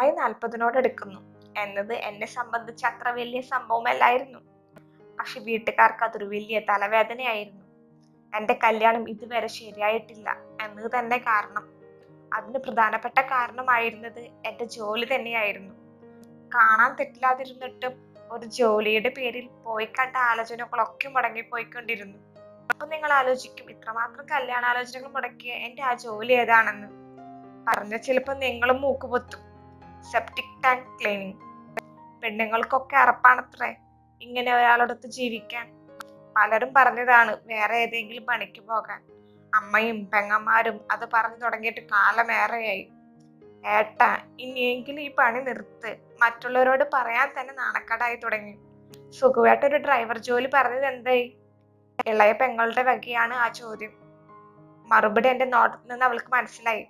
പ്രായം നാൽപ്പതിനോടടുക്കുന്നു എന്നത് എന്നെ സംബന്ധിച്ച് അത്ര വലിയ സംഭവമല്ലായിരുന്നു പക്ഷെ വീട്ടുകാർക്ക് അതൊരു വലിയ തലവേദനയായിരുന്നു എന്റെ കല്യാണം ഇതുവരെ ശരിയായിട്ടില്ല എന്നത് തന്നെ കാരണം അതിന് പ്രധാനപ്പെട്ട കാരണമായിരുന്നത് എന്റെ ജോലി തന്നെയായിരുന്നു കാണാൻ തെറ്റില്ലാതിരുന്നിട്ടും ഒരു ജോലിയുടെ പേരിൽ പോയി കണ്ട ആലോചനകളൊക്കെ മുടങ്ങിപ്പോയിക്കൊണ്ടിരുന്നു അപ്പൊ നിങ്ങൾ ആലോചിക്കും ഇത്രമാത്രം കല്യാണാലോചനകൾ മുടക്കിയ എന്റെ ആ ജോലി ഏതാണെന്ന് പറഞ്ഞ ചിലപ്പോ നിങ്ങളും മൂക്കുപൊത്തും സെപ്റ്റിക് ടാങ്ക് ക്ലീനിങ് പെണ്ണുങ്ങൾക്കൊക്കെ അറപ്പാണത്രേ ഇങ്ങനെ ഒരാളോടൊത്ത് ജീവിക്കാൻ പലരും പറഞ്ഞതാണ് വേറെ ഏതെങ്കിലും പണിക്ക് പോകാൻ അമ്മയും പെങ്ങന്മാരും അത് പറഞ്ഞു തുടങ്ങിയിട്ട് കാലമേറെയായി ഏട്ടാ ഇനിയെങ്കിലും ഈ പണി നിർത്ത് മറ്റുള്ളവരോട് പറയാൻ തന്നെ നാണക്കേടായി തുടങ്ങി സുഖമായിട്ട് ഒരു ഡ്രൈവർ ജോലി പറഞ്ഞത് എന്തായി ഇളയ പെങ്ങളുടെ വകയാണ് ആ ചോദ്യം മറുപടി എന്റെ നോട്ടത്തിൽ നിന്ന് അവൾക്ക് മനസ്സിലായി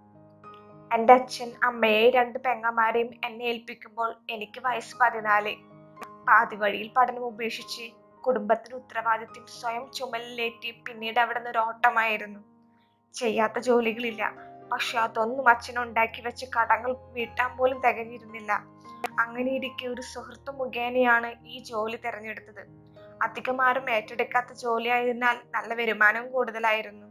എന്റെ അച്ഛൻ അമ്മയെ രണ്ട് പെങ്ങന്മാരെയും എന്നെ ഏൽപ്പിക്കുമ്പോൾ എനിക്ക് വയസ്സ് പതിനാല് പാതി വഴിയിൽ പഠനം ഉപേക്ഷിച്ച് കുടുംബത്തിന് ഉത്തരവാദിത്വം സ്വയം ചുമലിലേറ്റി പിന്നീട് അവിടെ നിന്ന് ഒരു ഓട്ടമായിരുന്നു ചെയ്യാത്ത ജോലികളില്ല പക്ഷെ അതൊന്നും അച്ഛൻ ഉണ്ടാക്കി വെച്ച കടങ്ങൾ വീട്ടാൻ പോലും തികഞ്ഞിരുന്നില്ല അങ്ങനെ ഇരിക്കെ ഒരു സുഹൃത്ത് മുഖേനയാണ് ഈ ജോലി തിരഞ്ഞെടുത്തത് അധികം ആരും ഏറ്റെടുക്കാത്ത ജോലിയായതിനാൽ നല്ല വരുമാനവും കൂടുതലായിരുന്നു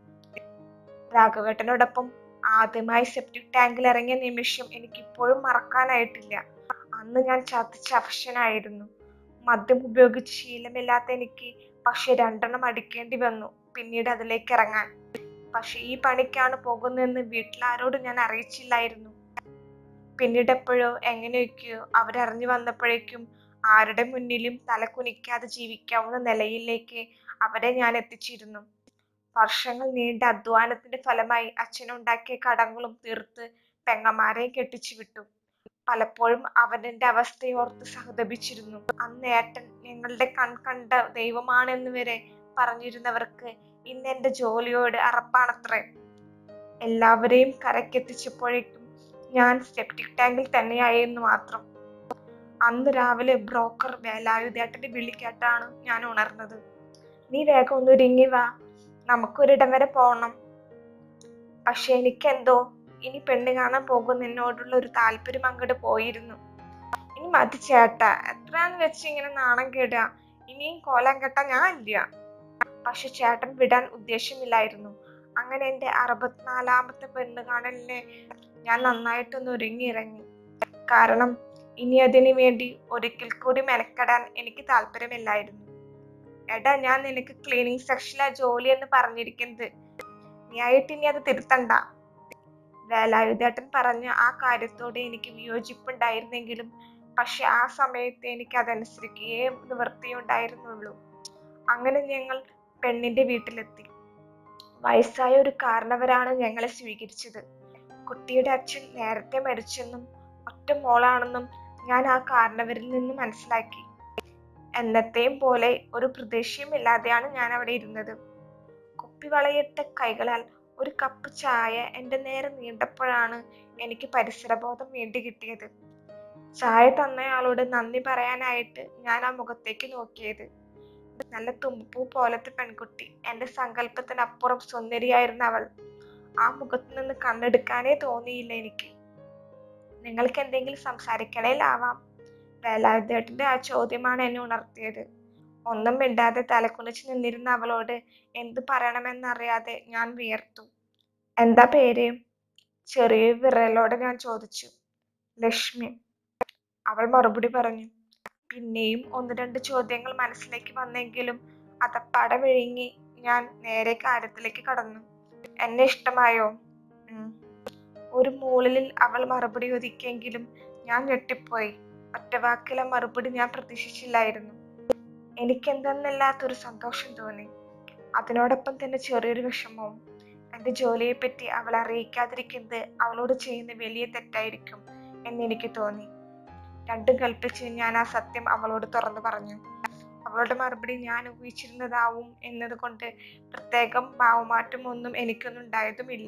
രാഘവേട്ടനോടൊപ്പം ആദ്യമായി സെപ്റ്റിക് ടാങ്കിൽ ഇറങ്ങിയ നിമിഷം എനിക്ക് ഇപ്പോഴും മറക്കാനായിട്ടില്ല അന്ന് ഞാൻ ചതിച്ച അവശനായിരുന്നു മദ്യം ഉപയോഗിച്ച് ശീലമില്ലാത്ത എനിക്ക് പക്ഷെ രണ്ടെണ്ണം അടിക്കേണ്ടി വന്നു പിന്നീട് അതിലേക്ക് ഇറങ്ങാൻ പക്ഷെ ഈ പണിക്കാണ് പോകുന്നതെന്ന് വീട്ടിലാരോട് ഞാൻ അറിയിച്ചില്ലായിരുന്നു പിന്നീട് എപ്പോഴോ എങ്ങനെയൊക്കെയോ അവരറിഞ്ഞു വന്നപ്പോഴേക്കും ആരുടെ മുന്നിലും തല കുനിക്കാതെ ജീവിക്കാവുന്ന നിലയിലേക്ക് അവരെ ഞാൻ എത്തിച്ചിരുന്നു വർഷങ്ങൾ നീണ്ട അധ്വാനത്തിന്റെ ഫലമായി അച്ഛനുണ്ടാക്കിയ കടങ്ങളും തീർത്ത് പെങ്ങന്മാരെ കെട്ടിച്ചു വിട്ടു പലപ്പോഴും അവനെന്റെ അവസ്ഥയോർത്ത് സഹതപിച്ചിരുന്നു അന്ന് ഏട്ടൻ ഞങ്ങളുടെ കൺ കണ്ട ദൈവമാണെന്ന് വരെ പറഞ്ഞിരുന്നവർക്ക് ഇന്ന് എന്റെ ജോലിയോട് അറപ്പാണത്രേ എല്ലാവരെയും കരക്കെത്തിച്ചപ്പോഴേക്കും ഞാൻ സെപ്റ്റിക് ടാങ്കിൽ തന്നെയായെന്ന് മാത്രം അന്ന് രാവിലെ ബ്രോക്കർ വേലായുധേട്ടന്റെ വിളി കേട്ടാണ് ഞാൻ ഉണർന്നത് നീ വേഗം ഒന്ന് ഒരുങ്ങി വാ നമുക്കൊരിടം വരെ പോകണം പക്ഷെ എനിക്കെന്തോ ഇനി പെണ്ണ് കാണാൻ പോകുന്ന എന്നോടുള്ള ഒരു താല്പര്യം അങ്ങോട്ട് പോയിരുന്നു ഇനി മതി ചേട്ടാ എത്രയാന്ന് വെച്ച് ഇങ്ങനെ നാണം കേടുക ഇനിയും കോലം കെട്ടാൻ ഞാൻ ഇല്ല പക്ഷെ ചേട്ടൻ വിടാൻ ഉദ്ദേശമില്ലായിരുന്നു അങ്ങനെ എന്റെ അറുപത്തിനാലാമത്തെ പെണ്ണ് കാണലിനെ ഞാൻ നന്നായിട്ടൊന്ന് ഒരുങ്ങി ഇറങ്ങി കാരണം ഇനി അതിനു വേണ്ടി ഒരിക്കൽ കൂടി മെനക്കെടാൻ എനിക്ക് താല്പര്യമില്ലായിരുന്നു എടാ ഞാൻ നിനക്ക് ക്ലീനിങ് സെക്ഷനിലെ ജോലി എന്ന് പറഞ്ഞിരിക്കുന്നത് നീ ആയിട്ട് ഇനി അത് തിരുത്തണ്ട വേലായുധേട്ടൻ പറഞ്ഞ ആ കാര്യത്തോട് എനിക്ക് വിയോജിപ്പുണ്ടായിരുന്നെങ്കിലും പക്ഷെ ആ സമയത്ത് എനിക്ക് അതനുസരിക്കുകയേ നിവൃത്തിയുണ്ടായിരുന്നുള്ളൂ അങ്ങനെ ഞങ്ങൾ പെണ്ണിന്റെ വീട്ടിലെത്തി വയസ്സായ ഒരു കാരണവരാണ് ഞങ്ങളെ സ്വീകരിച്ചത് കുട്ടിയുടെ അച്ഛൻ നേരത്തെ മരിച്ചെന്നും ഒറ്റ മോളാണെന്നും ഞാൻ ആ കാരണവരിൽ നിന്ന് മനസ്സിലാക്കി എന്നത്തെയും പോലെ ഒരു പ്രതീക്ഷയുമില്ലാതെയാണ് ഞാൻ അവിടെ ഇരുന്നത് കുപ്പിവളയിട്ട കൈകളാൽ ഒരു കപ്പ് ചായ എൻ്റെ നേരെ നീണ്ടപ്പോഴാണ് എനിക്ക് പരിസരബോധം വീണ്ടു കിട്ടിയത് ചായ തന്നയാളോട് നന്ദി പറയാനായിട്ട് ഞാൻ ആ മുഖത്തേക്ക് നോക്കിയത് നല്ല തുമ്പൂ പോലത്തെ പെൺകുട്ടി എൻ്റെ സങ്കല്പത്തിനപ്പുറം സുന്ദരിയായിരുന്ന അവൾ ആ മുഖത്ത് നിന്ന് കണ്ണെടുക്കാനേ തോന്നിയില്ല എനിക്ക് നിങ്ങൾക്ക് എന്തെങ്കിലും സംസാരിക്കണേലാവാം വേലായുധേട്ടന്റെ ആ ചോദ്യമാണ് എന്നെ ഉണർത്തിയത് ഒന്നും മിണ്ടാതെ തലക്കുനിച്ച് നിന്നിരുന്ന അവളോട് എന്ത് പറയണമെന്നറിയാതെ ഞാൻ വിയർത്തു എന്താ പേര് ചെറിയ വിരലോടെ ഞാൻ ചോദിച്ചു ലക്ഷ്മി അവൾ മറുപടി പറഞ്ഞു പിന്നെയും ഒന്ന് രണ്ട് ചോദ്യങ്ങൾ മനസ്സിലേക്ക് വന്നെങ്കിലും അതപ്പാടെ വിഴുങ്ങി ഞാൻ നേരെ കാര്യത്തിലേക്ക് കടന്നു എന്നെ ഇഷ്ടമായോ ഉം. ഒരു മൂളിൽ അവൾ മറുപടി ഒതുക്കിയെങ്കിലും ഞാൻ ഞെട്ടിപ്പോയി ഒറ്റവാക്കിലെ മറുപടി ഞാൻ പ്രതീക്ഷിച്ചില്ലായിരുന്നു എനിക്കെന്തെന്നില്ലാത്തൊരു സന്തോഷം തോന്നി അതിനോടൊപ്പം തന്നെ ചെറിയൊരു വിഷമവും എന്റെ ജോലിയെപ്പറ്റി അവൾ അറിയിക്കാതിരിക്കുന്നത് അവളോട് ചെയ്യുന്ന വലിയ തെറ്റായിരിക്കും എന്നെനിക്ക് തോന്നി രണ്ടും കൽപ്പിച്ച് ഞാൻ ആ സത്യം അവളോട് തുറന്നു പറഞ്ഞു അവളുടെ മറുപടി ഞാൻ ഊഹിച്ചിരുന്നതാവും എന്നതുകൊണ്ട് പ്രത്യേകം ഭാവമാറ്റം ഒന്നും എനിക്കൊന്നും ഉണ്ടായതുമില്ല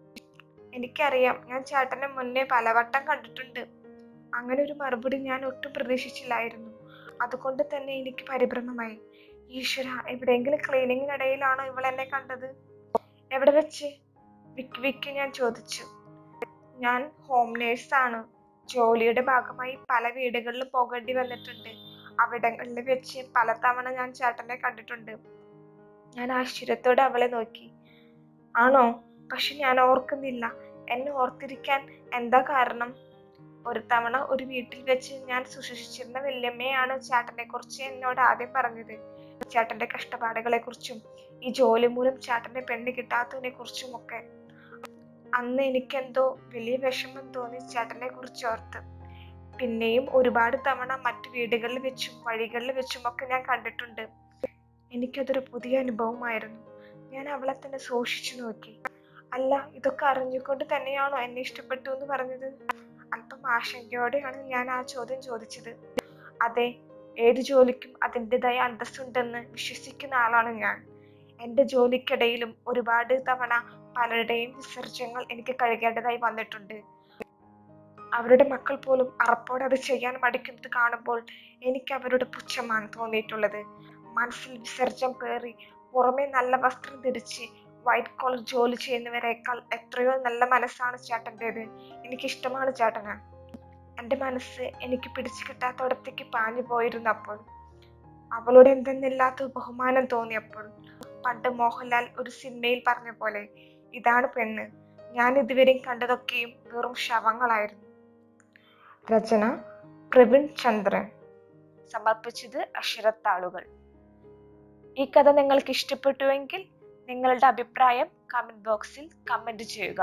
എനിക്കറിയാം ഞാൻ ചേട്ടനെ മുന്നേ പലവട്ടം കണ്ടിട്ടുണ്ട് അങ്ങനെ ഒരു മറുപടി ഞാൻ ഒട്ടും പ്രതീക്ഷിച്ചില്ലായിരുന്നു അതുകൊണ്ട് തന്നെ എനിക്ക് പരിഭ്രമമായി ഈശ്വര എവിടെയെങ്കിലും ക്ലീനിങ്ങിനിടയിലാണോ ഇവൾ എന്നെ കണ്ടത് എവിടെ വെച്ച് വിക്ക് വിക്ക് ഞാൻ ചോദിച്ചു ഞാൻ ഹോം നേഴ്സാണ് ജോലിയുടെ ഭാഗമായി പല വീടുകളിലും പോകേണ്ടി വന്നിട്ടുണ്ട് അവിടങ്ങളിൽ വെച്ച് പലതവണ ഞാൻ ചേട്ടനെ കണ്ടിട്ടുണ്ട് ഞാൻ ആശ്ചര്യത്തോടെ അവളെ നോക്കി ആണോ പക്ഷെ ഞാൻ ഓർക്കുന്നില്ല എന്നെ ഓർത്തിരിക്കാൻ എന്താ കാരണം ഒരു തവണ ഒരു വീട്ടിൽ വെച്ച് ഞാൻ സൂക്ഷിച്ചിരുന്ന വല്യമ്മയാണ് ചേട്ടനെ കുറിച്ച് എന്നോട് ആദ്യം പറഞ്ഞത് ചേട്ടന്റെ കഷ്ടപ്പാടുകളെ കുറിച്ചും ഈ ജോലി മൂലം ചേട്ടന്റെ പെണ്ണ് കിട്ടാത്തതിനെ കുറിച്ചും ഒക്കെ അന്ന് എനിക്കെന്തോ വലിയ വിഷമം തോന്നി ചേട്ടനെ കുറിച്ച് ഓർത്ത് പിന്നെയും ഒരുപാട് തവണ മറ്റു വീടുകളിൽ വെച്ചും വഴികളിൽ വെച്ചും ഒക്കെ ഞാൻ കണ്ടിട്ടുണ്ട് എനിക്കതൊരു പുതിയ അനുഭവമായിരുന്നു ഞാൻ അവളെ തന്നെ സൂക്ഷിച്ചു നോക്കി അല്ല ഇതൊക്കെ അറിഞ്ഞുകൊണ്ട് തന്നെയാണോ എന്നെ ഇഷ്ടപ്പെട്ടു എന്ന് പറഞ്ഞത് അല്പം ആശങ്കയോടെയാണ് ഞാൻ ആ ചോദ്യം ചോദിച്ചത് അതെ ഏത് ജോലിക്കും അതിൻ്റെതായ അന്തസ്സുണ്ടെന്ന് വിശ്വസിക്കുന്ന ആളാണ് ഞാൻ എൻ്റെ ജോലിക്കിടയിലും ഒരുപാട് തവണ പലരുടെയും വിസർജ്യങ്ങൾ എനിക്ക് കഴുകേണ്ടതായി വന്നിട്ടുണ്ട് അവരുടെ മക്കൾ പോലും അറപ്പോടെ അത് ചെയ്യാൻ മടിക്കുന്നത് കാണുമ്പോൾ എനിക്ക് അവരുടെ പുച്ഛമാണ് തോന്നിയിട്ടുള്ളത് മനസ്സിൽ വിസർജ്യം പേറി പുറമെ നല്ല വസ്ത്രം ധരിച്ച് വൈറ്റ് കോളർ ജോലി ചെയ്യുന്നവരെക്കാൾ എത്രയോ നല്ല മനസ്സാണ് ചേട്ടൻ്റെത് എനിക്കിഷ്ടമാണ് ചേട്ടന് എൻ്റെ മനസ്സ് എനിക്ക് പിടിച്ചു കിട്ടാത്തടത്തേക്ക് പാഞ്ഞു പോയിരുന്നപ്പോൾ അവളോട് എന്തെന്നില്ലാത്ത ബഹുമാനം തോന്നിയപ്പോൾ പണ്ട് മോഹൻലാൽ ഒരു സിനിമയിൽ പറഞ്ഞ പോലെ ഇതാണ് പെണ്ണ് ഞാൻ ഇതുവരെയും കണ്ടതൊക്കെയും വെറും ശവങ്ങളായിരുന്നു രചന പ്രവീൺ ചന്ദ്രൻ സമർപ്പിച്ചത് അക്ഷരത്താളുകൾ ഈ കഥ നിങ്ങൾക്ക് ഇഷ്ടപ്പെട്ടുവെങ്കിൽ നിങ്ങളുടെ അഭിപ്രായം കമന്റ് ബോക്സിൽ കമന്റ് ചെയ്യുക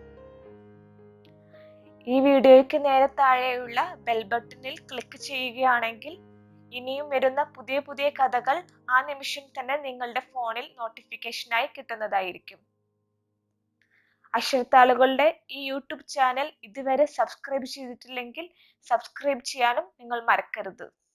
ഈ വീഡിയോയ്ക്ക് നേരെ താഴെയുള്ള ബെൽ ബട്ടണിൽ ക്ലിക്ക് ചെയ്യുകയാണെങ്കിൽ ഇനിയും വരുന്ന പുതിയ പുതിയ കഥകൾ ആ നിമിഷം തന്നെ നിങ്ങളുടെ ഫോണിൽ നോട്ടിഫിക്കേഷനായി കിട്ടുന്നതായിരിക്കും അക്ഷരത്താളുകളുടെ ഈ യൂട്യൂബ് ചാനൽ ഇതുവരെ സബ്സ്ക്രൈബ് ചെയ്തിട്ടില്ലെങ്കിൽ സബ്സ്ക്രൈബ് ചെയ്യാനും നിങ്ങൾ മറക്കരുത്